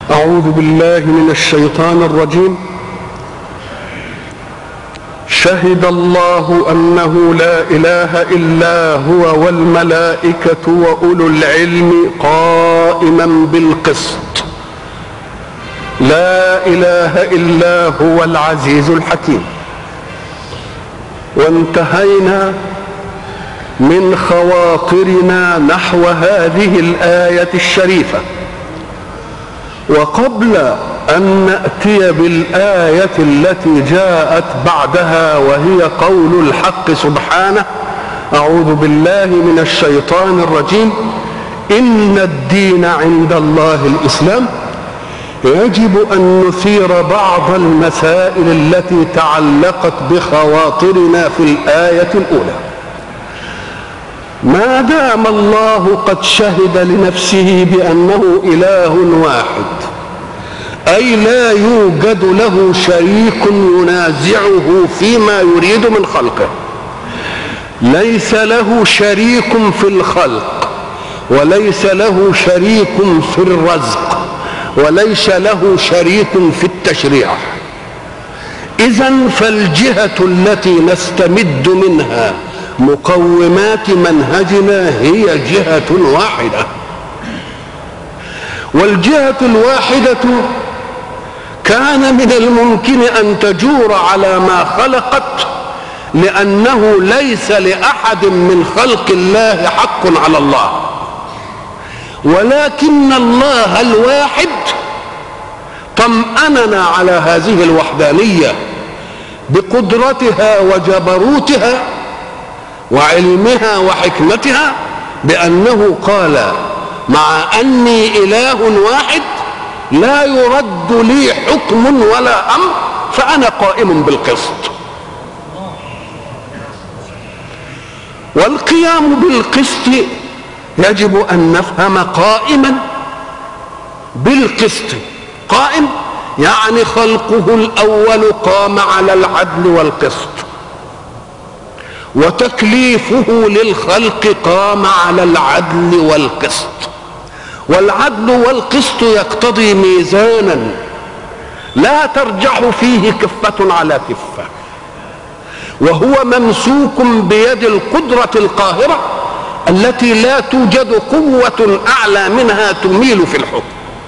أعوذ بالله من الشيطان الرجيم شهد الله أنه لا إله إلا هو والملائكة وأولو العلم قائما بالقسط لا إله إلا هو العزيز الحكيم وانتهينا من خواطرنا نحو هذه الآية الشريفة وقبل أن نأتي بالآية التي جاءت بعدها وهي قول الحق سبحانه أعوذ بالله من الشيطان الرجيم إن الدين عند الله الإسلام يجب أن نثير بعض المسائل التي تعلقت بخواطرنا في الآية الأولى ما دام الله قد شهد لنفسه بأنه إله واحد أي لا يوجد له شريك ينازعه فيما يريد من خلقه ليس له شريك في الخلق وليس له شريك في الرزق وليس له شريك في التشريع اذا فالجهه التي نستمد منها مقومات منهجنا هي جهه واحده والجهه الواحده كان من الممكن ان تجور على ما خلقت لانه ليس لاحد من خلق الله حق على الله ولكن الله الواحد طمأننا على هذه الوحدانية بقدرتها وجبروتها وعلمها وحكمتها بأنه قال مع أني إله واحد لا يرد لي حكم ولا أمر فأنا قائم بالقسط والقيام بالقسط يجب ان نفهم قائما بالقسط قائم يعني خلقه الاول قام على العدل والقسط وتكليفه للخلق قام على العدل والقسط والعدل والقسط يقتضي ميزانا لا ترجح فيه كفه على كفه وهو ممسوك بيد القدره القاهره التي لا توجد قوة أعلى منها تميل في الحكم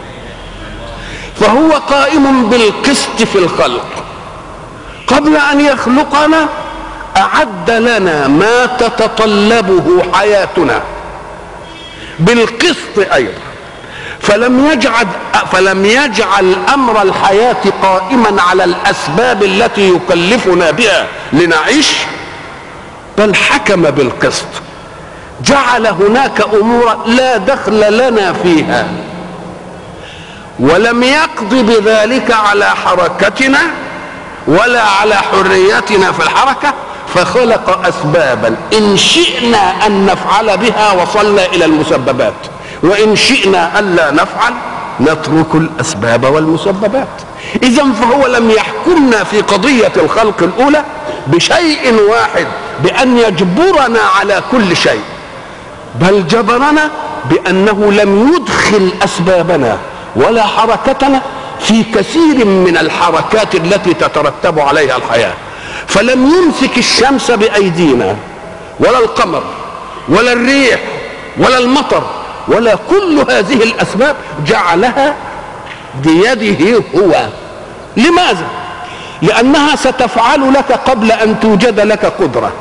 فهو قائم بالقسط في الخلق قبل أن يخلقنا أعد لنا ما تتطلبه حياتنا بالقسط أيضا فلم يجعل فلم يجعل امر الحياه قائما على الاسباب التي يكلفنا بها لنعيش بل حكم بالقسط جعل هناك امورا لا دخل لنا فيها ولم يقض بذلك على حركتنا ولا على حريتنا في الحركه فخلق اسبابا ان شئنا ان نفعل بها وصلنا الى المسببات وان شئنا الا نفعل نترك الاسباب والمسببات اذا فهو لم يحكمنا في قضيه الخلق الاولى بشيء واحد بان يجبرنا على كل شيء بل جبرنا بانه لم يدخل اسبابنا ولا حركتنا في كثير من الحركات التي تترتب عليها الحياه فلم يمسك الشمس بايدينا ولا القمر ولا الريح ولا المطر ولا كل هذه الاسباب جعلها بيده هو لماذا لانها ستفعل لك قبل ان توجد لك قدره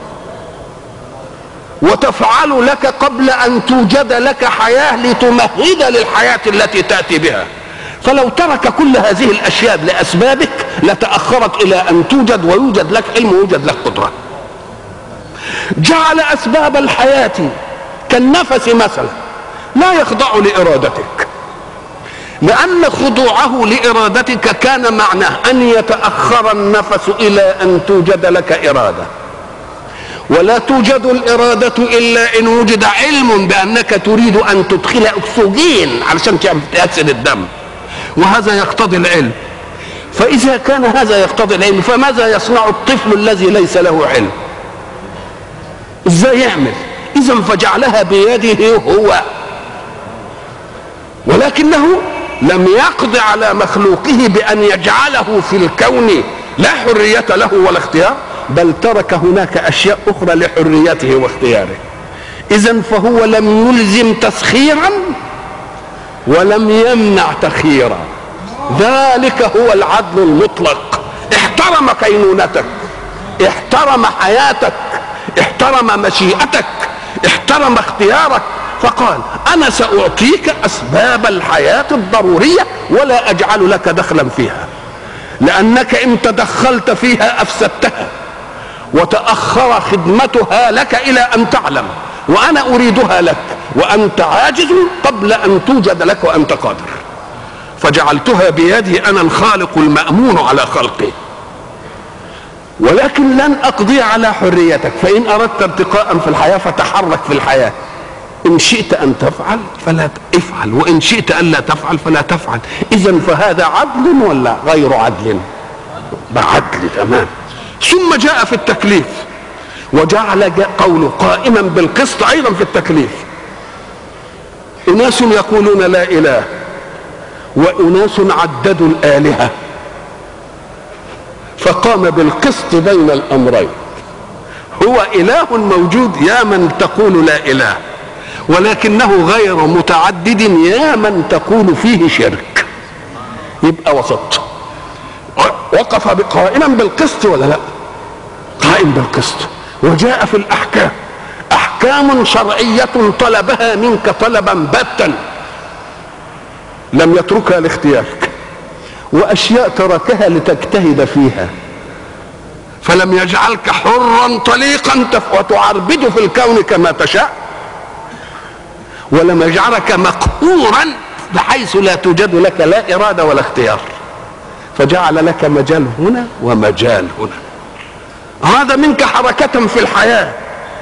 وتفعل لك قبل ان توجد لك حياه لتمهد للحياه التي تاتي بها فلو ترك كل هذه الاشياء لاسبابك لتاخرت الى ان توجد ويوجد لك علم ويوجد لك قدره جعل اسباب الحياه كالنفس مثلا لا يخضع لارادتك لان خضوعه لارادتك كان معناه ان يتاخر النفس الى ان توجد لك اراده ولا توجد الإرادة إلا إن وجد علم بأنك تريد أن تدخل أكسجين علشان تأكسد الدم وهذا يقتضي العلم فإذا كان هذا يقتضي العلم فماذا يصنع الطفل الذي ليس له علم ازاي يعمل اذا فجعلها بيده هو ولكنه لم يقض على مخلوقه بأن يجعله في الكون لا حرية له ولا اختيار بل ترك هناك أشياء أخرى لحريته واختياره إذا فهو لم يلزم تسخيرا ولم يمنع تخييرا ذلك هو العدل المطلق احترم كينونتك احترم حياتك احترم مشيئتك احترم اختيارك فقال انا ساعطيك اسباب الحياه الضروريه ولا اجعل لك دخلا فيها لانك ان تدخلت فيها افسدتها وتاخر خدمتها لك الى ان تعلم وانا اريدها لك وانت عاجز قبل ان توجد لك وانت قادر فجعلتها بيدي انا الخالق المامون على خلقه ولكن لن اقضي على حريتك فان اردت ارتقاء في الحياه فتحرك في الحياه ان شئت ان تفعل فلا افعل وان شئت الا تفعل فلا تفعل اذا فهذا عدل ولا غير عدل بعدل تمام ثم جاء في التكليف وجعل قوله قائما بالقسط ايضا في التكليف اناس يقولون لا اله واناس عددوا الالهه فقام بالقسط بين الامرين هو اله موجود يا من تقول لا اله ولكنه غير متعدد يا من تقول فيه شرك يبقى وسط وقف قائما بالقسط ولا لا قائم بالقسط وجاء في الاحكام احكام شرعيه طلبها منك طلبا باتا لم يتركها لاختيارك واشياء تركها لتجتهد فيها فلم يجعلك حرا طليقا وتعربد في الكون كما تشاء ولم يجعلك مقهورا بحيث لا توجد لك لا اراده ولا اختيار فجعل لك مجال هنا ومجال هنا اراد منك حركه في الحياه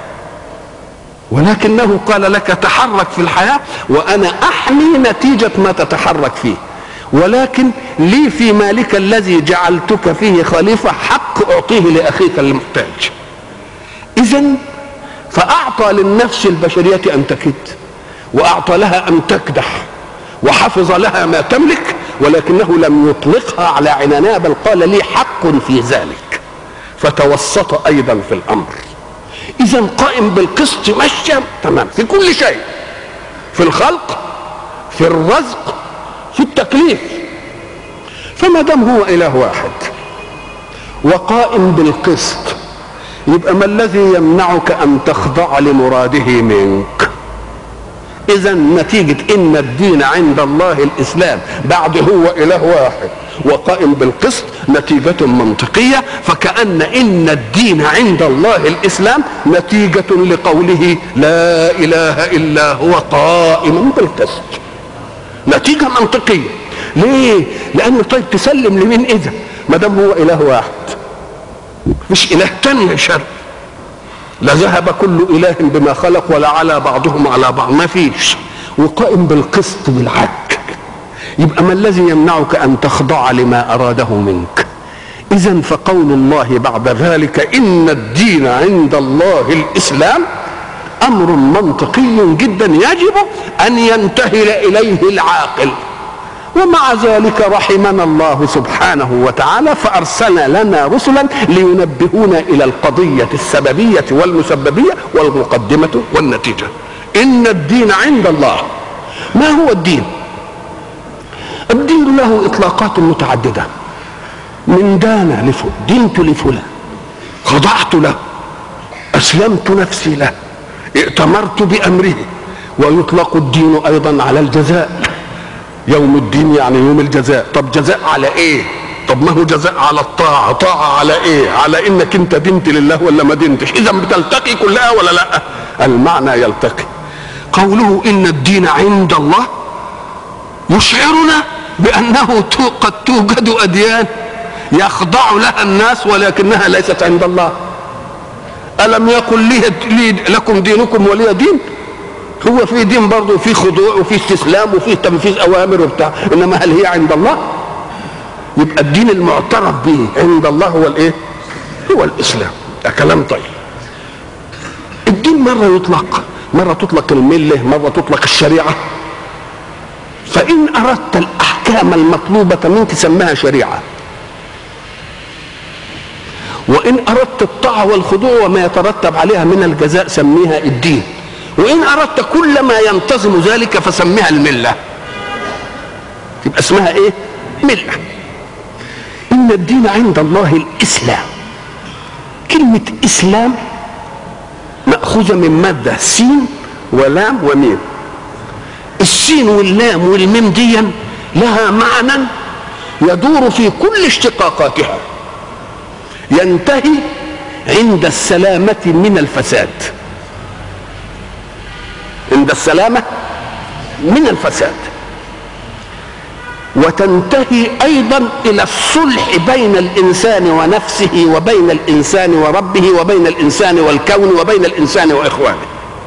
ولكنه قال لك تحرك في الحياه وانا احمي نتيجه ما تتحرك فيه ولكن لي في مالك الذي جعلتك فيه خليفه حق اعطيه لاخيك المحتاج اذا فاعطى للنفس البشريه ان تكد واعطى لها ان تكدح وحفظ لها ما تملك ولكنه لم يطلقها على عنانها بل قال لي حق في ذلك فتوسط ايضا في الامر اذا قائم بالقسط مشى تمام في كل شيء في الخلق في الرزق في التكليف فما دام هو اله واحد وقائم بالقسط يبقى ما الذي يمنعك ان تخضع لمراده منك اذا نتيجه ان الدين عند الله الاسلام بعد هو اله واحد وقائم بالقسط نتيجة منطقية فكأن إن الدين عند الله الإسلام نتيجة لقوله لا إله إلا هو قائم بالقسط نتيجة منطقية ليه؟ لأن طيب تسلم لمين إذا؟ ما دام هو إله واحد مش إله تاني شر لذهب كل إله بما خلق ولا على بعضهم على بعض ما فيش وقائم بالقسط بالعدل يبقى ما الذي يمنعك ان تخضع لما اراده منك اذا فقول الله بعد ذلك ان الدين عند الله الاسلام امر منطقي جدا يجب ان ينتهي اليه العاقل ومع ذلك رحمنا الله سبحانه وتعالى فارسل لنا رسلا لينبهونا الى القضيه السببيه والمسببيه والمقدمه والنتيجه ان الدين عند الله ما هو الدين الدين له اطلاقات متعدده من دان لفلان دنت لفلان خضعت له اسلمت نفسي له ائتمرت بامره ويطلق الدين ايضا على الجزاء يوم الدين يعني يوم الجزاء طب جزاء على ايه طب ما هو جزاء على الطاعة طاعة على ايه على انك انت دنت لله ولا ما دنتش اذا بتلتقي كلها ولا لا المعنى يلتقي قوله ان الدين عند الله يشعرنا بانه قد توجد اديان يخضع لها الناس ولكنها ليست عند الله الم يقل لي, لي لكم دينكم ولي دين هو في دين برضه في خضوع وفي استسلام وفي تنفيذ اوامر وبتاع انما هل هي عند الله يبقى الدين المعترف به عند الله هو الايه هو الاسلام ده كلام طيب الدين مره يطلق مره تطلق المله مره تطلق الشريعه فان اردت الاحكام الاحكام المطلوبه منك سماها شريعه وان اردت الطاعه والخضوع وما يترتب عليها من الجزاء سميها الدين وان اردت كل ما ينتظم ذلك فسميها المله تبقى اسمها ايه مله ان الدين عند الله الاسلام كلمه اسلام ماخوذه من ماده سين ولام وميم السين واللام والميم دي لها معنى يدور في كل اشتقاقاتها ينتهي عند السلامة من الفساد عند السلامة من الفساد وتنتهي ايضا الى الصلح بين الانسان ونفسه وبين الانسان وربه وبين الانسان والكون وبين الانسان واخوانه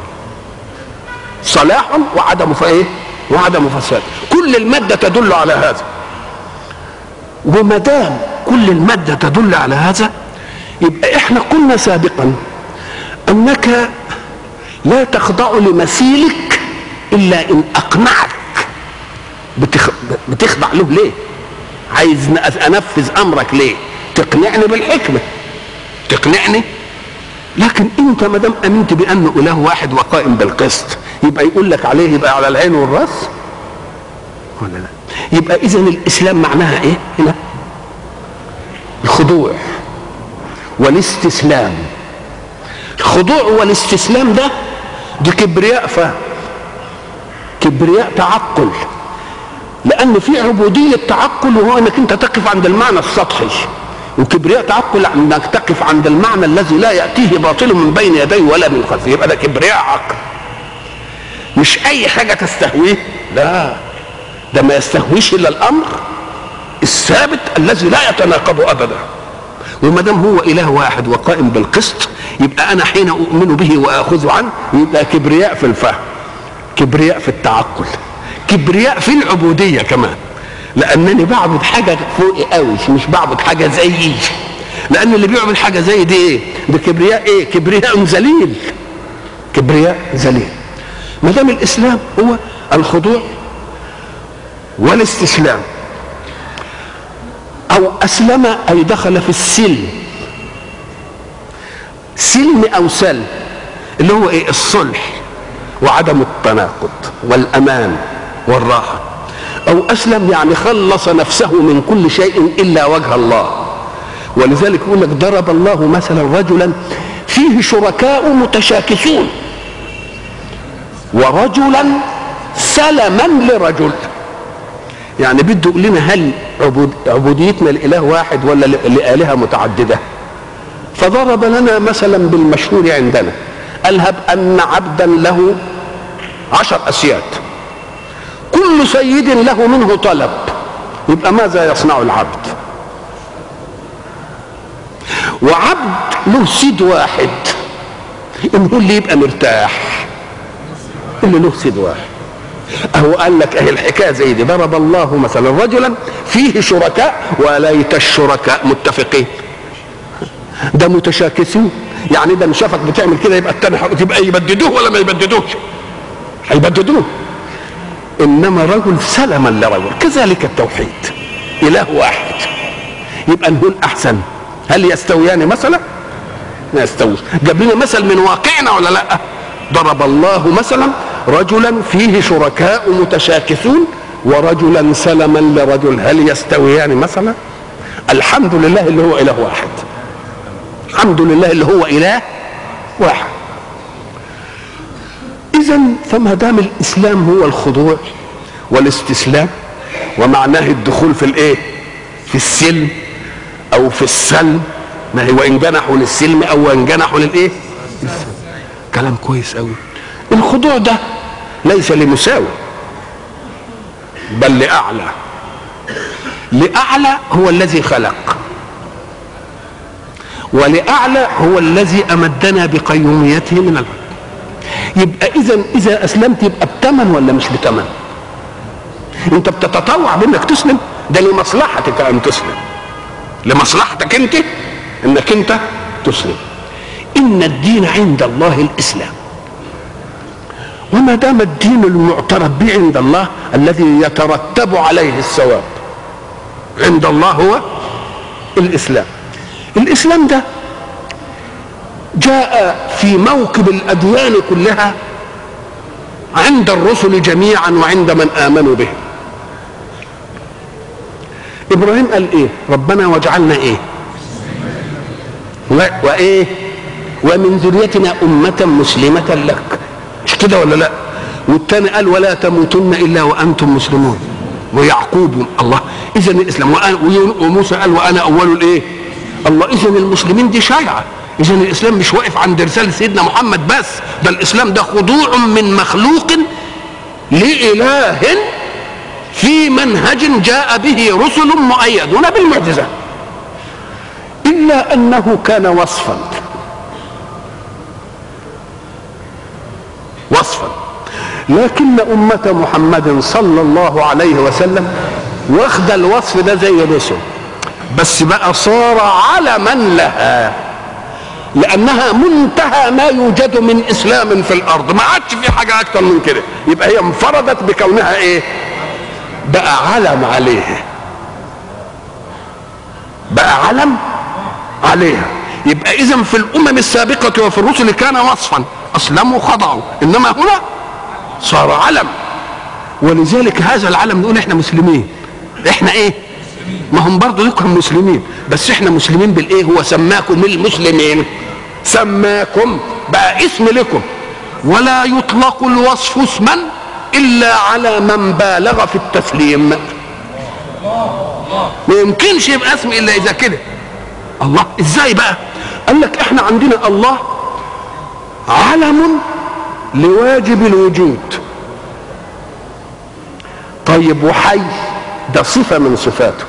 صلاح وعدم ايه وعدم فساد كل الماده تدل على هذا وما دام كل الماده تدل على هذا يبقى احنا قلنا سابقا انك لا تخضع لمثيلك الا ان اقنعك بتخ... بتخضع له ليه عايز انفذ امرك ليه تقنعني بالحكمه تقنعني لكن انت ما دام امنت بانه اله واحد وقائم بالقسط يبقى يقول لك عليه يبقى على العين والراس ولا لا يبقى اذا الاسلام معناها ايه هنا الخضوع والاستسلام الخضوع والاستسلام ده دي كبرياء فهم كبرياء تعقل لان في عبوديه تعقل وهو انك انت تقف عند المعنى السطحي وكبرياء تعقل انك تقف عند المعنى الذي لا ياتيه باطل من بين يديه ولا من خلفه يبقى ده كبرياء عقل مش اي حاجه تستهويه لا ده ما يستهويش الا الامر الثابت الذي لا يتناقض ابدا وما دام هو اله واحد وقائم بالقسط يبقى انا حين اؤمن به واخذ عنه يبقى كبرياء في الفهم كبرياء في التعقل كبرياء في العبوديه كمان لانني بعبد حاجه فوقي قوي مش بعبد حاجه زيي لان اللي بيعبد حاجه زي دي ايه ده كبرياء ايه كبرياء ذليل كبرياء ذليل ما دام الاسلام هو الخضوع والاستسلام او اسلم اي دخل في السلم سلم او سلم اللي هو ايه الصلح وعدم التناقض والامان والراحه او اسلم يعني خلص نفسه من كل شيء الا وجه الله ولذلك يقول لك ضرب الله مثلا رجلا فيه شركاء متشاكسون ورجلا سلما لرجل يعني بده يقول لنا هل عبود عبوديتنا لاله واحد ولا لالهه متعدده فضرب لنا مثلا بالمشهور عندنا الهب ان عبدا له عشر اسياد كل سيد له منه طلب يبقى ماذا يصنع العبد وعبد له سيد واحد انه اللي يبقى مرتاح اللي له سيد واحد اهو قال لك اهي الحكايه زي دي ضرب الله مثلا رجلا فيه شركاء وليت الشركاء متفقين ده متشاكسون يعني ده شافك بتعمل كده يبقى التاني تبقى يبددوه ولا ما يبددوش هيبددوه انما رجل سلما لرجل كذلك التوحيد اله واحد يبقى نقول احسن هل يستويان مثلا ما يستويش جاب لنا مثل من واقعنا ولا لا ضرب الله مثلا رجلا فيه شركاء متشاكسون ورجلا سلما لرجل هل يستويان مثلا الحمد لله اللي هو اله واحد الحمد لله اللي هو اله واحد اذا فما دام الاسلام هو الخضوع والاستسلام ومعناه الدخول في الايه في السلم او في السلم ما هو ان جنحوا للسلم او ان جنحوا للايه كلام كويس قوي الخضوع ده ليس لمساوي بل لاعلى لاعلى هو الذي خلق ولاعلى هو الذي امدنا بقيوميته من العلم يبقى اذا اذا اسلمت يبقى بتمن ولا مش بتمن انت بتتطوع بانك تسلم ده لمصلحتك ان تسلم لمصلحتك انت انك انت تسلم ان الدين عند الله الاسلام وما دام الدين المعترف به عند الله الذي يترتب عليه الثواب عند الله هو الاسلام الاسلام ده جاء في موكب الاديان كلها عند الرسل جميعا وعند من امنوا به ابراهيم قال ايه ربنا واجعلنا ايه و- وايه ومن ذريتنا امه مسلمه لك مش كده ولا لا والتاني قال ولا تموتن الا وانتم مسلمون ويعقوب الله اذا الاسلام وأنا- وموسى قال وانا اول الايه الله اذا المسلمين دي شايعه اذا الاسلام مش واقف عند رساله سيدنا محمد بس ده الاسلام ده خضوع من مخلوق لاله في منهج جاء به رسل مؤيدون بالمعجزه الا انه كان وصفا وصفا لكن أمة محمد صلى الله عليه وسلم واخد الوصف ده زي الرسل بس بقى صار علما لها لأنها منتهى ما يوجد من إسلام في الأرض ما عادش في حاجة أكتر من كده يبقى هي انفردت بكونها إيه بقى علم عليها بقى علم عليها يبقى اذا في الامم السابقه وفي الرسل كان وصفا اسلموا خضعوا انما هنا صار علم ولذلك هذا العلم نقول احنا مسلمين احنا ايه ما هم برضه لكم مسلمين بس احنا مسلمين بالايه هو سماكم المسلمين سماكم بقى اسم لكم ولا يطلق الوصف اسما الا على من بالغ في التسليم ما يمكنش يبقى اسم الا اذا كده الله ازاي بقى قال لك احنا عندنا الله علم لواجب الوجود طيب وحي ده صفة من صفاته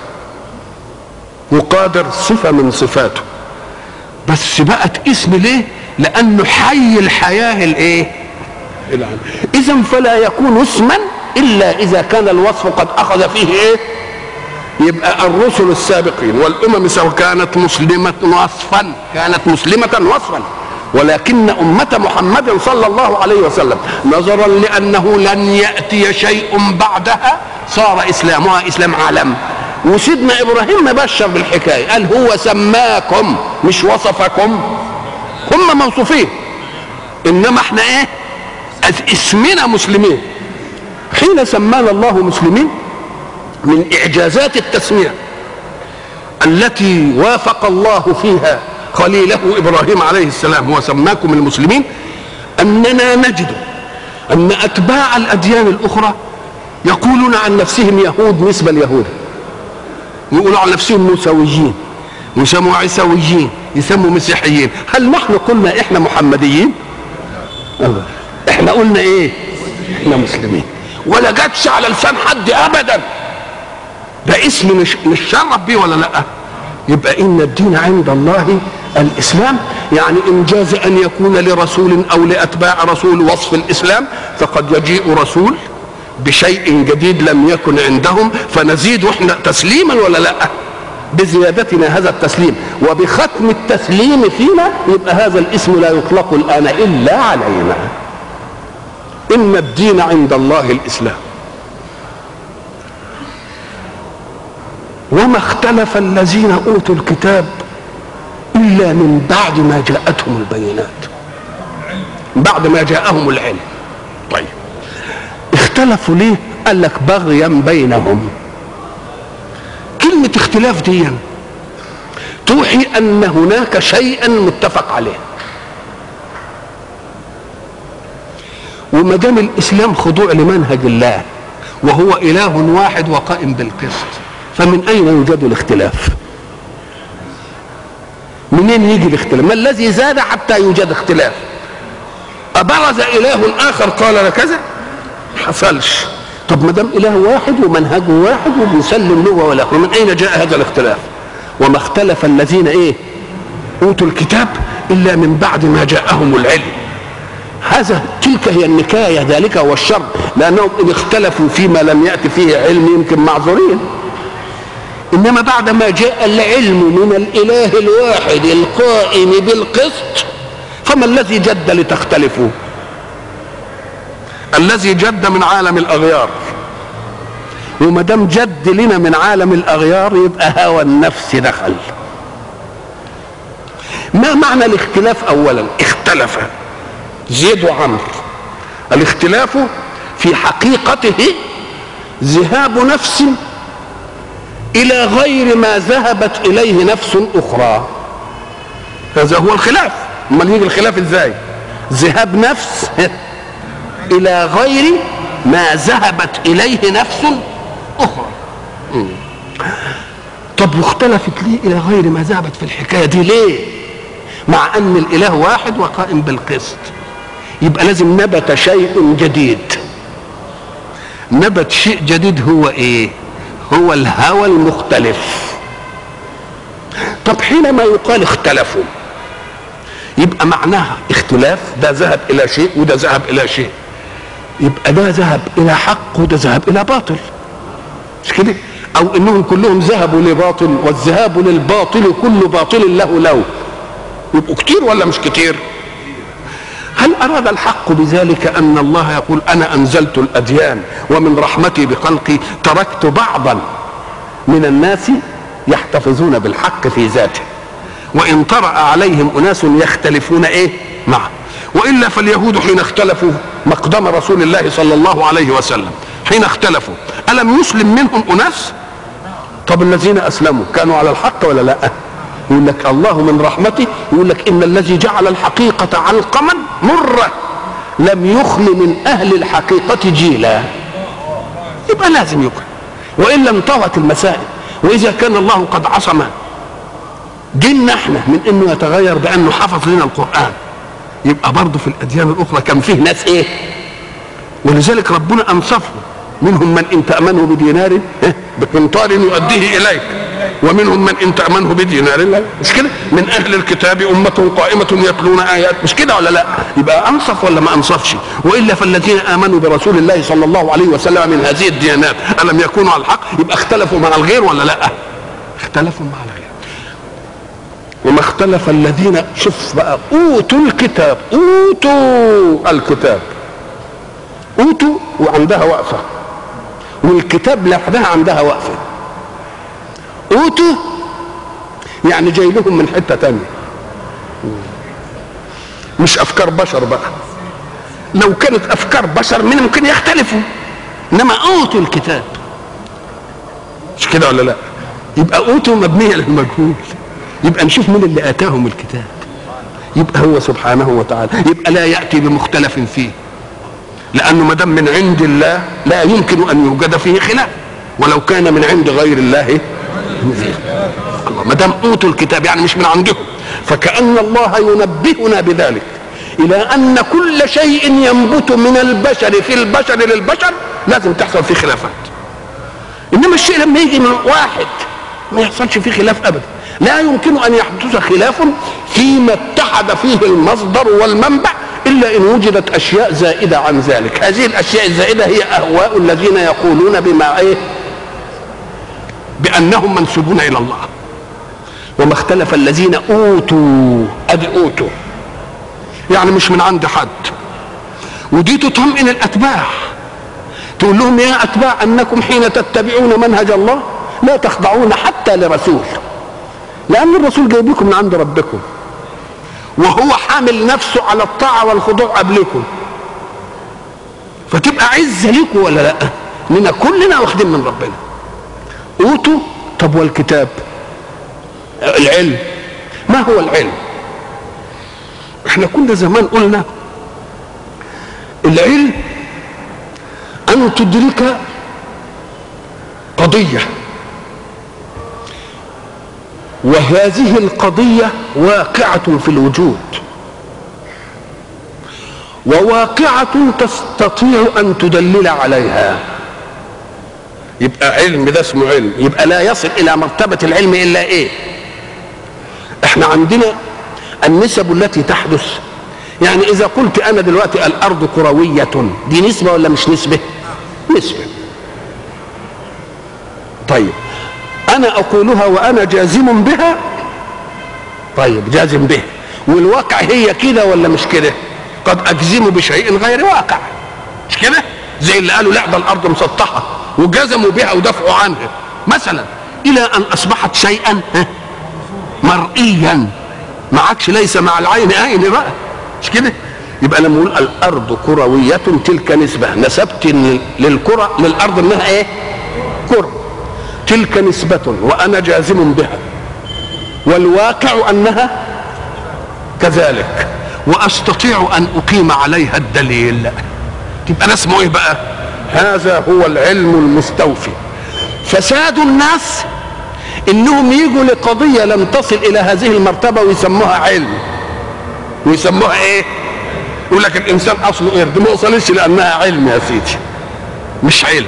وقادر صفة من صفاته بس بقت اسم ليه لانه حي الحياة الايه العالم اذا فلا يكون اسما الا اذا كان الوصف قد اخذ فيه ايه يبقى الرسل السابقين والامم سواء كانت مسلمه وصفا كانت مسلمه وصفا ولكن أمة محمد صلى الله عليه وسلم نظرا لأنه لن يأتي شيء بعدها صار إسلامها إسلام عالم وسيدنا إبراهيم مبشر بالحكاية قال هو سماكم مش وصفكم هم موصوفين إنما احنا إيه اسمنا مسلمين حين سمانا الله مسلمين من إعجازات التسمية التي وافق الله فيها خليله ابراهيم عليه السلام وسماكم المسلمين اننا نجد ان اتباع الاديان الاخرى يقولون عن نفسهم يهود نسبه اليهود يقولوا عن نفسهم موسويين يسموا عيسويين يسموا مسيحيين هل نحن قلنا احنا محمديين أبدا. احنا قلنا ايه احنا مسلمين ولا جاتش على لسان حد ابدا ده اسم مش نشرف بيه ولا لا يبقى ان الدين عند الله الاسلام يعني ان جاز ان يكون لرسول او لاتباع رسول وصف الاسلام فقد يجيء رسول بشيء جديد لم يكن عندهم فنزيد احنا تسليما ولا لا بزيادتنا هذا التسليم وبختم التسليم فينا يبقى هذا الاسم لا يطلق الان الا علينا ان الدين عند الله الاسلام وما اختلف الذين اوتوا الكتاب الا من بعد ما جاءتهم البينات بعد ما جاءهم العلم طيب اختلفوا ليه قال لك بغيا بينهم كلمة اختلاف دي توحي ان هناك شيئا متفق عليه وما دام الاسلام خضوع لمنهج الله وهو اله واحد وقائم بالقسط فمن اين يوجد الاختلاف منين يجي الاختلاف ما الذي زاد حتى يوجد اختلاف أبرز إله آخر قال كذا حصلش طب ما دام إله واحد ومنهجه واحد وبيسلم له ولا من أين جاء هذا الاختلاف وما اختلف الذين إيه أوتوا الكتاب إلا من بعد ما جاءهم العلم هذا تلك هي النكاية ذلك هو الشر لأنهم إن اختلفوا فيما لم يأتي فيه علم يمكن معذورين انما بعد ما جاء العلم من الاله الواحد القائم بالقسط فما الذي جد لتختلفوا الذي جد من عالم الاغيار وما دام جد لنا من عالم الاغيار يبقى هوى النفس دخل ما معنى الاختلاف اولا اختلف زيد وعمرو الاختلاف في حقيقته ذهاب نفس الى غير ما ذهبت اليه نفس اخرى هذا هو الخلاف امال يجي الخلاف ازاي ذهاب نفس الى غير ما ذهبت اليه نفس اخرى مم. طب واختلفت ليه الى غير ما ذهبت في الحكايه دي ليه مع ان الاله واحد وقائم بالقسط يبقى لازم نبت شيء جديد نبت شيء جديد هو ايه هو الهوى المختلف طب حينما يقال اختلفوا يبقى معناها اختلاف ده ذهب الى شيء وده ذهب الى شيء يبقى ده ذهب الى حق وده ذهب الى باطل مش كده او انهم كلهم ذهبوا لباطل والذهاب للباطل كل باطل له لو يبقوا كتير ولا مش كتير هل اراد الحق بذلك ان الله يقول انا انزلت الاديان ومن رحمتي بخلقي تركت بعضا من الناس يحتفظون بالحق في ذاته وان طرا عليهم اناس يختلفون ايه معه والا فاليهود حين اختلفوا مقدم رسول الله صلى الله عليه وسلم حين اختلفوا الم يسلم منهم اناس طب الذين اسلموا كانوا على الحق ولا لا يقول لك الله من رحمته يقول لك ان الذي جعل الحقيقه علقما مره لم يخل من اهل الحقيقه جيلا يبقى لازم يكون والا انطوت المسائل واذا كان الله قد عصم ديننا احنا من انه يتغير بانه حفظ لنا القران يبقى برضه في الاديان الاخرى كان فيه ناس ايه ولذلك ربنا انصفهم منهم من ان تامنه بدينار بقنطار يؤديه اليك ومنهم من ان تامنه بدينار لا مش كده من اهل الكتاب امه قائمه يتلون ايات مش كده ولا لا يبقى انصف ولا ما انصفش والا فالذين امنوا برسول الله صلى الله عليه وسلم من هذه الديانات الم يكونوا على الحق يبقى اختلفوا مع الغير ولا لا اختلفوا مع الغير وما اختلف الذين شوف بقى اوتوا الكتاب اوتوا الكتاب اوتوا وعندها وقفه والكتاب لوحدها عندها وقفه اوتوا يعني جاي لهم من حته تانية مش افكار بشر بقى لو كانت افكار بشر من ممكن يختلفوا انما اوتوا الكتاب مش كده ولا لا يبقى اوتوا مبنيه للمجهول يبقى نشوف مين اللي اتاهم الكتاب يبقى هو سبحانه وتعالى يبقى لا ياتي بمختلف فيه لانه ما دام من عند الله لا يمكن ان يوجد فيه خلاف ولو كان من عند غير الله الله ما دام اوتوا الكتاب يعني مش من عندهم فكأن الله ينبهنا بذلك إلى أن كل شيء ينبت من البشر في البشر للبشر لازم تحصل فيه خلافات إنما الشيء لما يجي من واحد ما يحصلش فيه خلاف أبدا لا يمكن أن يحدث خلاف فيما اتحد فيه المصدر والمنبع إلا إن وجدت أشياء زائدة عن ذلك هذه الأشياء الزائدة هي أهواء الذين يقولون بما إيه بانهم منسوبون الى الله وما اختلف الذين اوتوا ادي اوتوا يعني مش من عند حد ودي تطمئن الاتباع تقول لهم يا اتباع انكم حين تتبعون منهج الله لا تخضعون حتى لرسول لان الرسول جايبكم من عند ربكم وهو حامل نفسه على الطاعه والخضوع قبلكم فتبقى عزه لكم ولا لا لنا كلنا واخدين من ربنا اوتوا طب والكتاب العلم ما هو العلم احنا كنا زمان قلنا العلم ان تدرك قضيه وهذه القضيه واقعه في الوجود وواقعه تستطيع ان تدلل عليها يبقى علم ده اسمه علم يبقى لا يصل الى مرتبه العلم الا ايه احنا عندنا النسب التي تحدث يعني اذا قلت انا دلوقتي الارض كرويه دي نسبه ولا مش نسبه نسبه طيب انا اقولها وانا جازم بها طيب جازم به والواقع هي كده ولا مش كده قد اجزم بشيء غير واقع مش كده زي اللي قالوا لا ده الارض مسطحه وجزموا بها ودافعوا عنها مثلا الى ان اصبحت شيئا ها، مرئيا ما عادش ليس مع العين عين بقى مش كده يبقى لما نقول الارض كرويه تلك نسبه نسبت للكره للارض انها ايه كره تلك نسبه وانا جازم بها والواقع انها كذلك واستطيع ان اقيم عليها الدليل تبقى ده اسمه ايه بقى هذا هو العلم المستوفي فساد الناس انهم يجوا لقضيه لم تصل الى هذه المرتبه ويسموها علم ويسموها ايه يقول لك الانسان اصله قرد ما وصلش لانها علم يا سيدي مش علم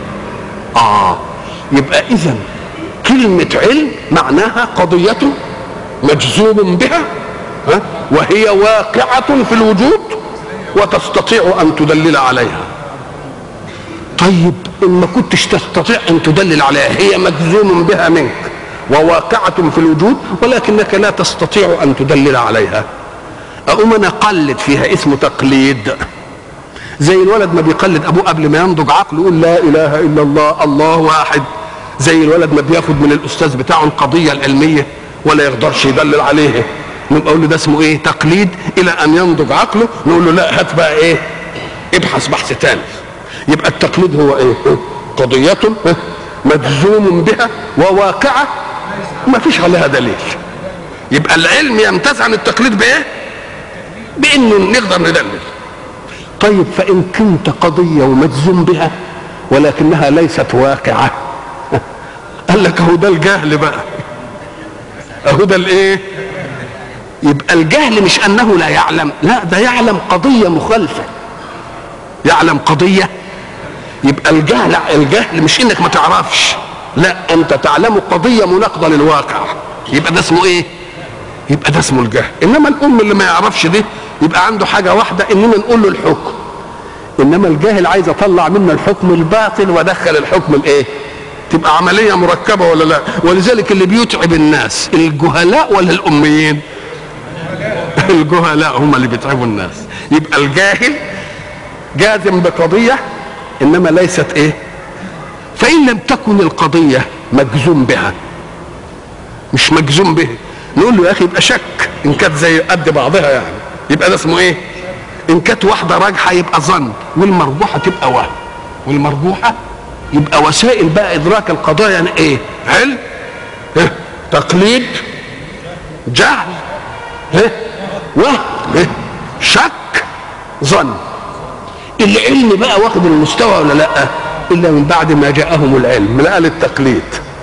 اه يبقى اذا كلمه علم معناها قضيه مجزوم بها ها؟ وهي واقعه في الوجود وتستطيع ان تدلل عليها طيب ان ما كنتش تستطيع ان تدلل عليها هي مجزوم بها منك وواقعة في الوجود ولكنك لا تستطيع ان تدلل عليها اقوم انا اقلد فيها اسمه تقليد زي الولد ما بيقلد ابوه قبل ما ينضج عقله يقول لا اله الا الله الله واحد زي الولد ما بياخد من الاستاذ بتاعه القضيه العلميه ولا يقدرش يدلل عليها نقول له ده اسمه ايه تقليد الى ان ينضج عقله نقول له لا هات بقى ايه ابحث بحث تاني يبقى التقليد هو ايه قضية مجزوم بها وواقعة ما فيش عليها دليل يبقى العلم يمتاز عن التقليد بايه بانه نقدر ندلل طيب فان كنت قضية ومجزوم بها ولكنها ليست واقعة قال لك اهو ده الجهل بقى اهو ده الايه يبقى الجهل مش انه لا يعلم لا ده يعلم قضية مخالفة يعلم قضية يبقى الجهل الجهل مش انك ما تعرفش لا انت تعلم قضية مناقضة للواقع يبقى ده اسمه ايه يبقى ده اسمه الجهل انما الام اللي ما يعرفش ده يبقى عنده حاجة واحدة اننا نقول له الحكم انما الجاهل عايز اطلع منه الحكم الباطل وادخل الحكم الايه تبقى عملية مركبة ولا لا ولذلك اللي بيتعب الناس الجهلاء ولا الاميين الجهلاء هم اللي بيتعبوا الناس يبقى الجاهل جازم بقضية إنما ليست إيه فإن لم تكن القضية مجزوم بها مش مجزوم به نقول له يا أخي يبقى شك إن كانت زي قد بعضها يعني يبقى ده اسمه إيه إن كانت واحدة راجحة يبقى ظن والمرجوحة تبقى وهم والمرجوحة يبقى وسائل بقى إدراك القضايا يعني إيه علم إيه؟ تقليد جهل إيه؟ وهم إيه؟ شك ظن العلم بقى واخد المستوى ولا لا الا من بعد ما جاءهم العلم لا قال التقليد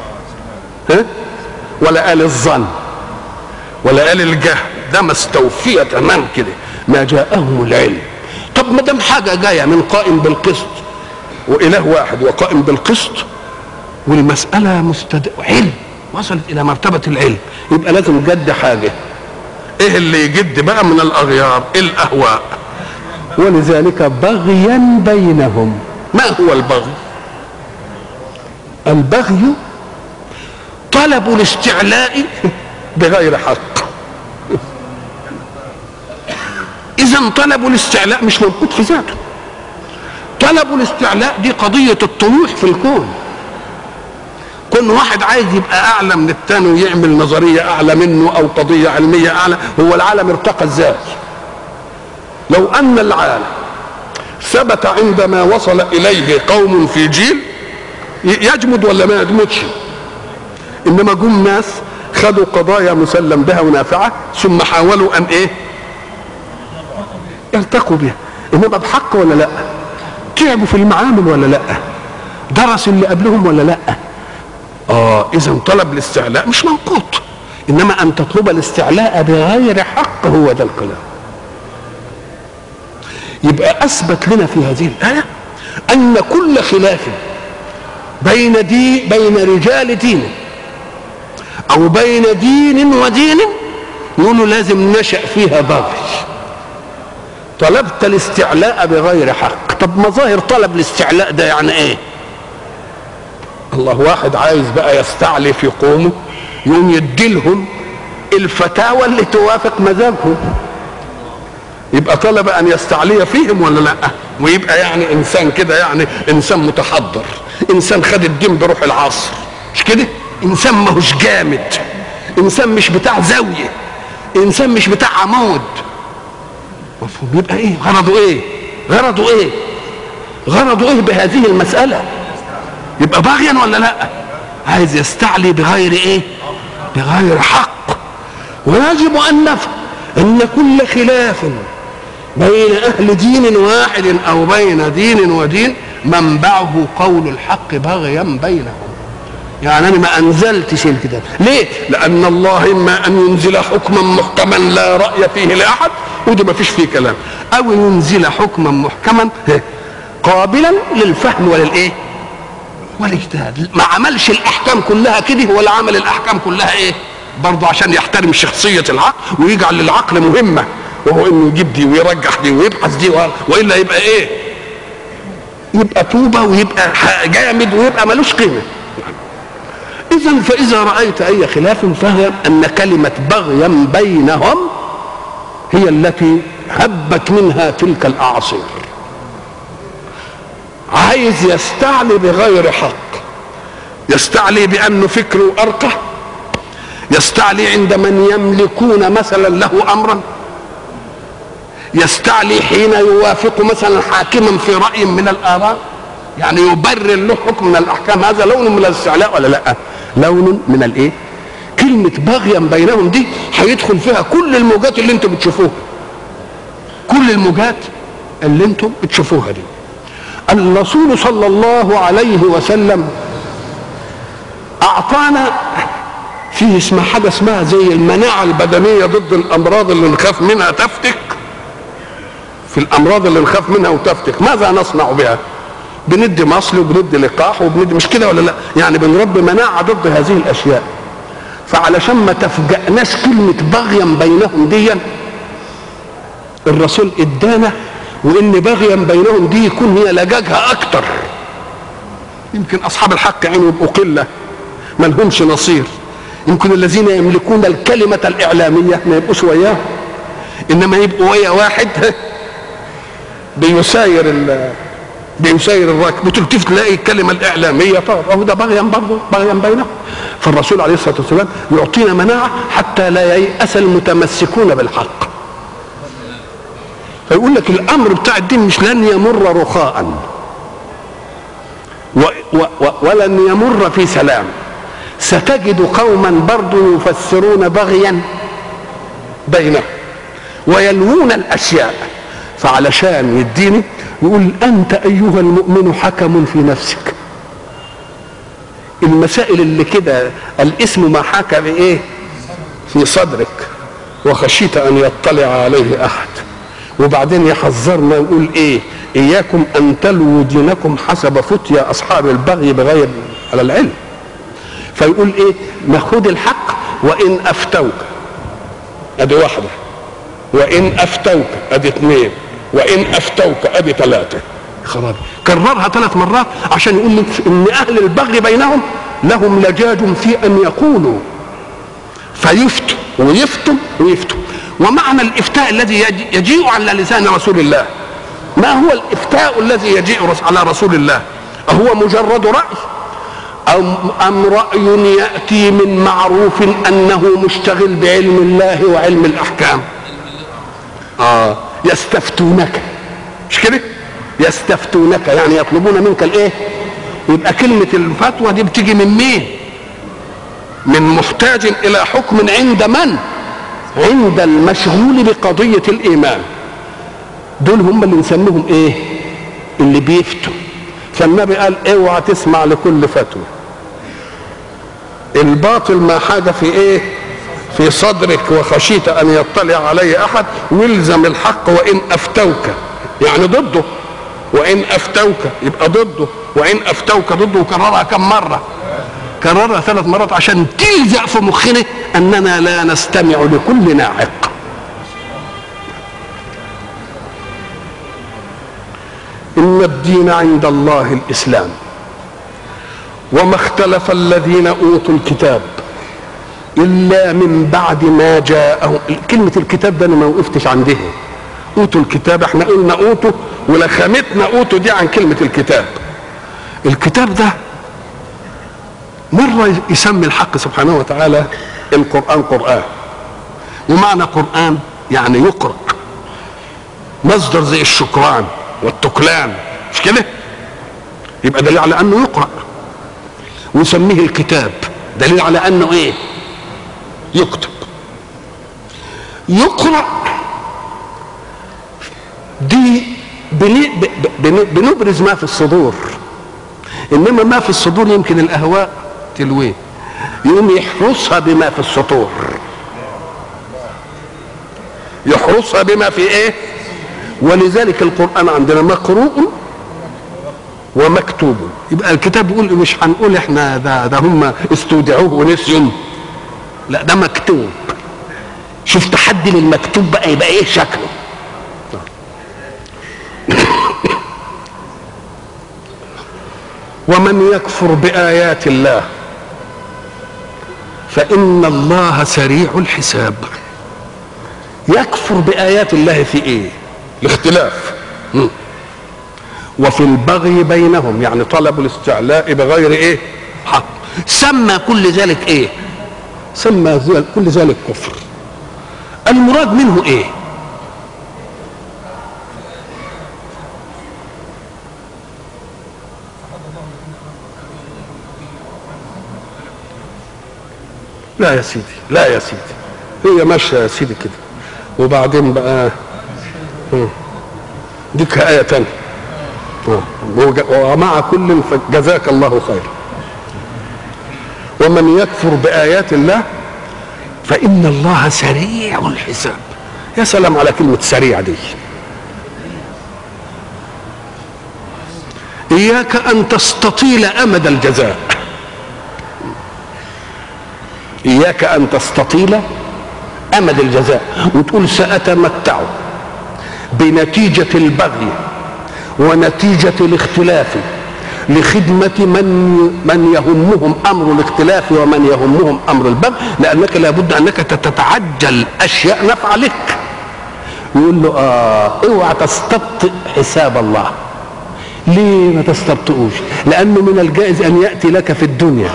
ها ولا قال الظن ولا قال الجهل ده ما استوفي تمام كده ما جاءهم العلم طب ما دام حاجه جايه من قائم بالقسط واله واحد وقائم بالقسط والمساله مستد... علم وصلت الى مرتبه العلم يبقى لازم جد حاجه ايه اللي يجد بقى من الاغيار الاهواء ولذلك بغيا بينهم ما هو البغي البغي طلب الاستعلاء بغير حق اذا طلب الاستعلاء مش موجود في ذاته طلب الاستعلاء دي قضية الطموح في الكون كون واحد عايز يبقى اعلى من الثاني ويعمل نظرية اعلى منه او قضية علمية اعلى هو العالم ارتقى ازاي لو ان العالم ثبت عندما وصل اليه قوم في جيل يجمد ولا ما يجمدش انما جم ناس خدوا قضايا مسلم بها ونافعه ثم حاولوا ان ايه يرتقوا بها انما بحق ولا لا تعبوا في المعامل ولا لا درسوا اللي قبلهم ولا لا اه اذا طلب الاستعلاء مش منقوط انما ان تطلب الاستعلاء بغير حق هو ده الكلام يبقى اثبت لنا في هذه الايه ان كل خلاف بين دي بين رجال دين او بين دين ودين يقولوا لازم نشا فيها باغي طلبت الاستعلاء بغير حق طب مظاهر طلب الاستعلاء ده يعني ايه الله واحد عايز بقى يستعلي في قومه يقوم يديلهم الفتاوى اللي توافق مزاجهم يبقى طلب ان يستعلي فيهم ولا لا ويبقى يعني انسان كده يعني انسان متحضر انسان خد الدين بروح العصر مش كده انسان ماهوش جامد انسان مش بتاع زاويه انسان مش بتاع عمود مفهوم يبقى ايه غرضه ايه غرضه ايه غرضه ايه بهذه المساله يبقى باغيا ولا لا عايز يستعلي بغير ايه بغير حق ويجب ان نفهم ان كل خلاف بين اهل دين واحد او بين دين ودين منبعه قول الحق بغيا بينهم يعني انا ما انزلتش الكتاب ليه لان الله اما ان ينزل حكما محكما لا راي فيه لاحد وده ما فيش فيه كلام او ينزل حكما محكما قابلا للفهم وللايه والاجتهاد ما عملش الاحكام كلها كده ولا عمل الاحكام كلها ايه برضه عشان يحترم شخصيه العقل ويجعل للعقل مهمه وهو انه يجيب دي ويرجح دي ويبحث دي والا يبقى ايه يبقى طوبه ويبقى جامد ويبقى ملوش قيمه اذا فاذا رايت اي خلاف فهم ان كلمه بغيا بينهم هي التي هبت منها تلك الاعاصير عايز يستعلي بغير حق يستعلي بانه فكره ارقى يستعلي عند من يملكون مثلا له امرا يستعلي حين يوافق مثلا حاكما في راي من الاراء يعني يبرر له حكم من الاحكام هذا لون من الاستعلاء ولا لا لون من الايه كلمة بغيا بينهم دي هيدخل فيها كل الموجات اللي انتم بتشوفوها كل الموجات اللي انتم بتشوفوها دي الرسول صلى الله عليه وسلم اعطانا فيه اسمها حاجه اسمها زي المناعه البدنيه ضد الامراض اللي نخاف منها تفتك في الامراض اللي نخاف منها وتفتك ماذا نصنع بها بندي مصل وبندي لقاح وبندي مش كده ولا لا يعني بنربي مناعه ضد هذه الاشياء فعلشان ما تفجأناش كلمة بغيا بينهم ديا الرسول ادانا وان بغيا بينهم دي يكون هي لجاجها اكتر يمكن اصحاب الحق يعني يبقوا قله ما لهمش نصير يمكن الذين يملكون الكلمه الاعلاميه ما يبقوش وياه انما يبقوا ويا واحد بيساير ال بيساير الراكب وتلتف تلاقي الكلمه الاعلاميه طب اهو ده بغيا برضه بغيا بينهم فالرسول عليه الصلاه والسلام يعطينا مناعه حتى لا ييأس المتمسكون بالحق فيقول لك الامر بتاع الدين مش لن يمر رخاء و و و ولن يمر في سلام ستجد قوما برضو يفسرون بغيا بينهم ويلوون الاشياء فعلشان يديني يقول انت ايها المؤمن حكم في نفسك المسائل اللي كده الاسم ما حكى بايه في صدرك وخشيت ان يطلع عليه احد وبعدين يحذرنا يقول ايه اياكم ان تلووا دينكم حسب فتيا اصحاب البغي بغير على العلم فيقول ايه ناخد الحق وان افتوك ادي واحده وان افتوك ادي اثنين وان افتوك ادي ثلاثه خرابي كررها ثلاث مرات عشان يقول لك ان اهل البغي بينهم لهم لجاج في ان يقولوا فيفتوا ويفتوا ويفتوا ومعنى الافتاء الذي يجيء على لسان رسول الله ما هو الافتاء الذي يجيء على رسول الله أهو مجرد رأي أم, أم رأي يأتي من معروف أنه مشتغل بعلم الله وعلم الأحكام آه يستفتونك مش كده يستفتونك يعني يطلبون منك الايه يبقى كلمة الفتوى دي بتيجي من مين من محتاج إلى حكم عند من عند المشغول بقضية الإيمان دول هم اللي نسميهم إيه اللي بيفتوا فالنبي قال اوعى تسمع لكل فتوى الباطل ما حاجة في إيه في صدرك وخشيت أن يطلع عليه أحد والزم الحق وإن أفتوك يعني ضده وإن أفتوك يبقى ضده وإن أفتوك ضده وكررها كم مرة كررها ثلاث مرات عشان تلزق في مخنا اننا لا نستمع لكل ناعق ان الدين عند الله الاسلام وما اختلف الذين اوتوا الكتاب الا من بعد ما جاءهم كلمه الكتاب ده انا ما وقفتش عندها اوتوا الكتاب احنا قلنا اوتوا ولخامتنا اوتوا دي عن كلمه الكتاب الكتاب ده مره يسمي الحق سبحانه وتعالى القران قران ومعنى قران يعني يقرا مصدر زي الشكران والتكلان مش كده يبقى دليل على انه يقرا ويسميه الكتاب دليل على انه ايه يكتب يقرا دي بن- ب- بن- بنبرز ما في الصدور انما ما في الصدور يمكن الاهواء تلويه يقوم يحرسها بما في السطور يحرسها بما في ايه ولذلك القران عندنا مقروء ومكتوب يبقى الكتاب بيقول مش هنقول احنا ده ده هم استودعوه ونسيوا لا ده مكتوب شوف تحدي للمكتوب بقى يبقى ايه شكله ومن يكفر بآيات الله فإن الله سريع الحساب يكفر بآيات الله في إيه؟ الاختلاف مم. وفي البغي بينهم يعني طلب الاستعلاء بغير إيه؟ حق سمى كل ذلك إيه؟ سمى ذل- كل ذلك كفر المراد منه إيه؟ لا يا سيدي لا يا سيدي هي ماشيه يا سيدي كده وبعدين بقى مم. ديك آية تانية آه. وج- ومع كل جزاك الله خيرا ومن يكفر بآيات الله فإن الله سريع الحساب يا سلام على كلمة سريع دي إياك أن تستطيل أمد الجزاء إياك أن تستطيل أمد الجزاء وتقول سأتمتع بنتيجة البغي ونتيجة الاختلاف لخدمة من من يهمهم أمر الاختلاف ومن يهمهم أمر البغي لأنك لابد أنك تتعجل أشياء نفع لك يقول له آه اوعى تستبطئ حساب الله ليه ما تستبطئوش لأنه من الجائز أن يأتي لك في الدنيا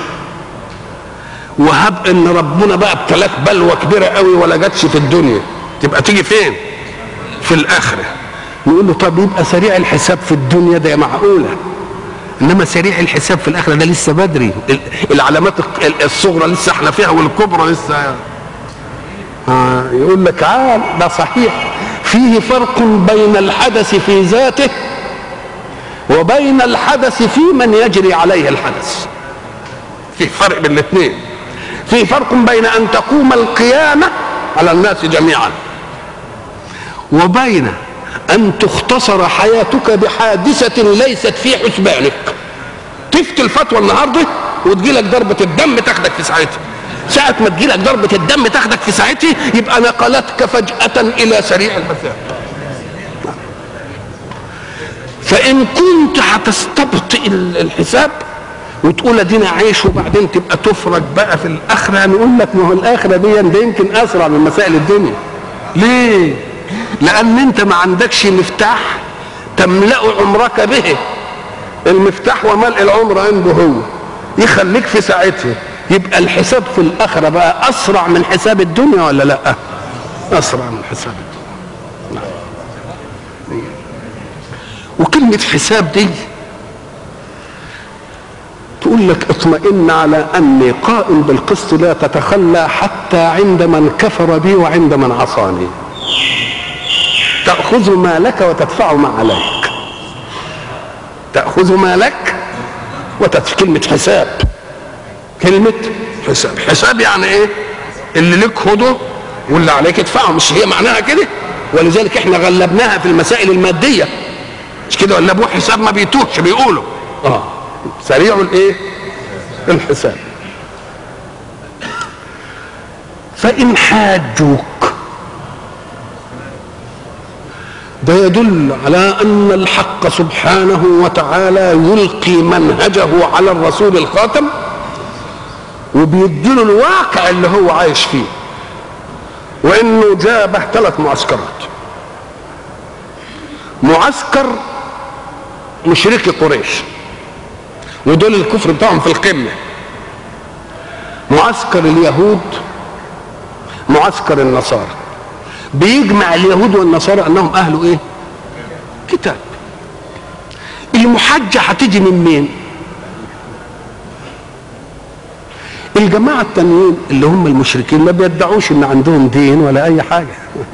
وهب ان ربنا بقى ابتلاك بلوى كبيره قوي ولا جاتش في الدنيا تبقى تيجي فين في الاخره نقول له طب يبقى سريع الحساب في الدنيا ده معقوله انما سريع الحساب في الاخره ده لسه بدري ال- العلامات الق- الصغرى لسه احنا فيها والكبرى لسه آه يقول لك عال ده صحيح فيه فرق بين الحدث في ذاته وبين الحدث في من يجري عليه الحدث في فرق بين الاثنين في فرق بين ان تقوم القيامه على الناس جميعا وبين ان تختصر حياتك بحادثه ليست في حسبانك تفتي الفتوى النهارده وتجيلك ضربه الدم تاخدك في ساعتها ساعة ما تجيلك ضربة الدم تاخدك في ساعتها يبقى نقلتك فجأة إلى سريع المسافة فإن كنت هتستبطئ ال- الحساب وتقول ادينا عيش وبعدين تبقى تفرج بقى في الاخره نقول لك ما هو الاخره دي ده يمكن اسرع من مسائل الدنيا ليه لان انت ما عندكش مفتاح تملا عمرك به المفتاح وملء العمر عنده هو يخليك في ساعتها يبقى الحساب في الاخره بقى اسرع من حساب الدنيا ولا لا اسرع من حساب الدنيا نعم. وكلمه حساب دي تقول لك اطمئن على اني قائم بالقسط لا تتخلى حتى عند من كفر بي وعند من عصاني تأخذ ما لك وتدفع ما عليك تأخذ ما لك وتدفع كلمة حساب كلمة حساب حساب يعني ايه اللي لك خده واللي عليك ادفعه مش هي معناها كده ولذلك احنا غلبناها في المسائل المادية مش كده ولا ابوه حساب ما بيتوهش بيقولوا اه سريع الايه الحساب فان حاجوك ده يدل على ان الحق سبحانه وتعالى يلقي منهجه على الرسول الخاتم وبيديله الواقع اللي هو عايش فيه وانه جابه ثلاث معسكرات معسكر مشركي قريش ودول الكفر بتاعهم في القمة معسكر اليهود معسكر النصارى بيجمع اليهود والنصارى انهم اهل ايه كتاب المحجة هتيجي من مين الجماعة التانيين اللي هم المشركين ما بيدعوش ان عندهم دين ولا اي حاجة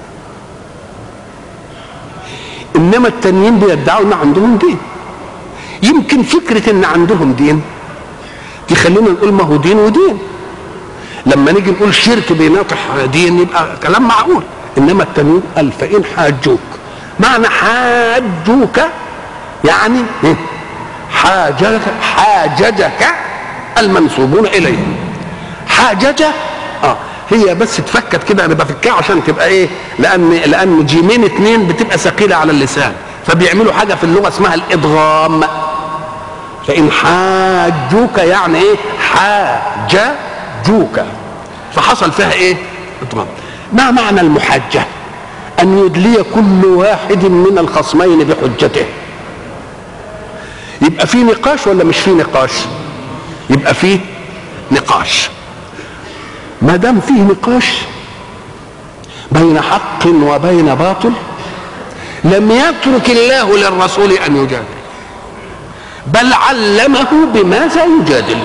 انما التانيين بيدعوا ان عندهم دين يمكن فكرة ان عندهم دين تخلينا نقول ما هو دين ودين لما نيجي نقول شرك بيناطح دين يبقى كلام معقول انما التانيين قال فان حاجوك معنى حاجوك يعني حاججك حاججك المنسوبون اليه حاججه اه هي بس اتفكت كده انا بفكها عشان تبقى ايه لان لان جيمين اتنين بتبقى ثقيله على اللسان فبيعملوا حاجه في اللغه اسمها الادغام فان حاجوك يعني ايه حاججوك فحصل فيها ايه ادغام ما معنى المحجه ان يدلي كل واحد من الخصمين بحجته يبقى في نقاش ولا مش في نقاش يبقى في نقاش ما دام فيه نقاش بين حق وبين باطل لم يترك الله للرسول ان يجادل بل علمه بماذا يجادل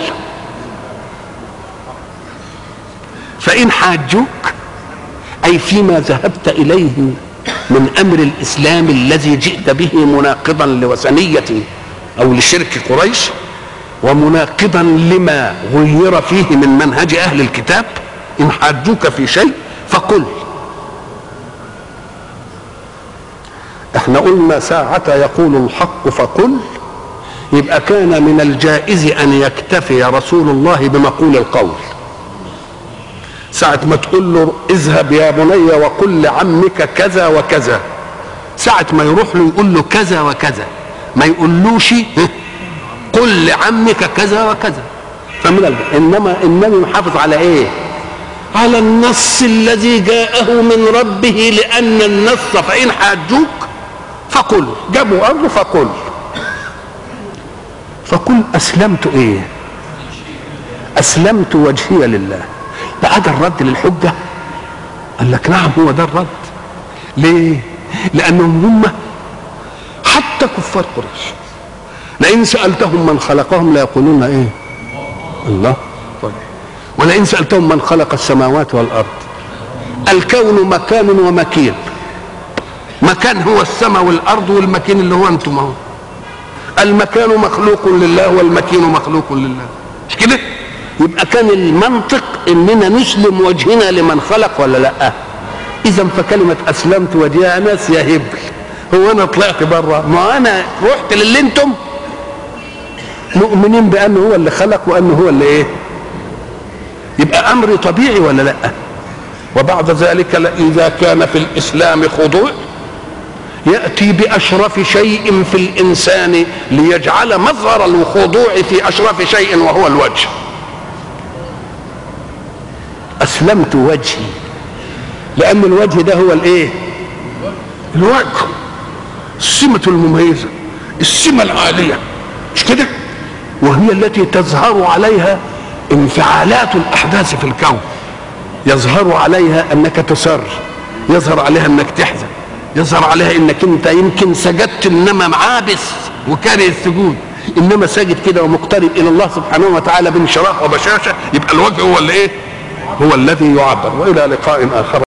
فان حاجوك اي فيما ذهبت اليه من امر الاسلام الذي جئت به مناقضا لوثنيه او لشرك قريش ومناقضا لما غير فيه من منهج اهل الكتاب ان حاجوك في شيء فقل احنا قلنا ساعة يقول الحق فقل يبقى كان من الجائز ان يكتفي رسول الله بمقول القول ساعة ما تقول له اذهب يا بني وقل لعمك كذا وكذا ساعة ما يروح له يقول له كذا وكذا ما يقولوش قل لعمك كذا وكذا فمن الب... انما النبي محافظ على ايه على النص الذي جاءه من ربه لان النص فان حاجوك فقل جابوا ارضه فقل فقل اسلمت ايه اسلمت وجهي لله بقى ده الرد للحجه قال لك نعم هو ده الرد ليه لانهم هم حتى كفار قريش لئن سألتهم من خلقهم ليقولون ايه الله طيب ولئن سألتهم من خلق السماوات والأرض الكون مكان ومكين مكان هو السماء والأرض والمكين اللي هو أنتم اهو المكان مخلوق لله والمكين مخلوق لله مش كده يبقى كان المنطق اننا نسلم وجهنا لمن خلق ولا لا اذا فكلمه اسلمت وجهي ناس يا هبل هو انا طلعت بره ما انا رحت للي انتم مؤمنين بانه هو اللي خلق وانه هو اللي ايه يبقى امر طبيعي ولا لا وبعد ذلك اذا كان في الاسلام خضوع ياتي باشرف شيء في الانسان ليجعل مظهر الخضوع في اشرف شيء وهو الوجه اسلمت وجهي لان الوجه ده هو الايه الوجه السمة المميزة السمة العالية مش كده وهي التي تظهر عليها انفعالات الأحداث في الكون يظهر عليها أنك تسر يظهر عليها أنك تحزن يظهر عليها أنك أنت يمكن سجدت إنما عابس وكاره السجود إنما ساجد كده ومقترب إلى الله سبحانه وتعالى بانشراح وبشاشة يبقى الوجه هو اللي إيه هو الذي يعبر وإلى لقاء آخر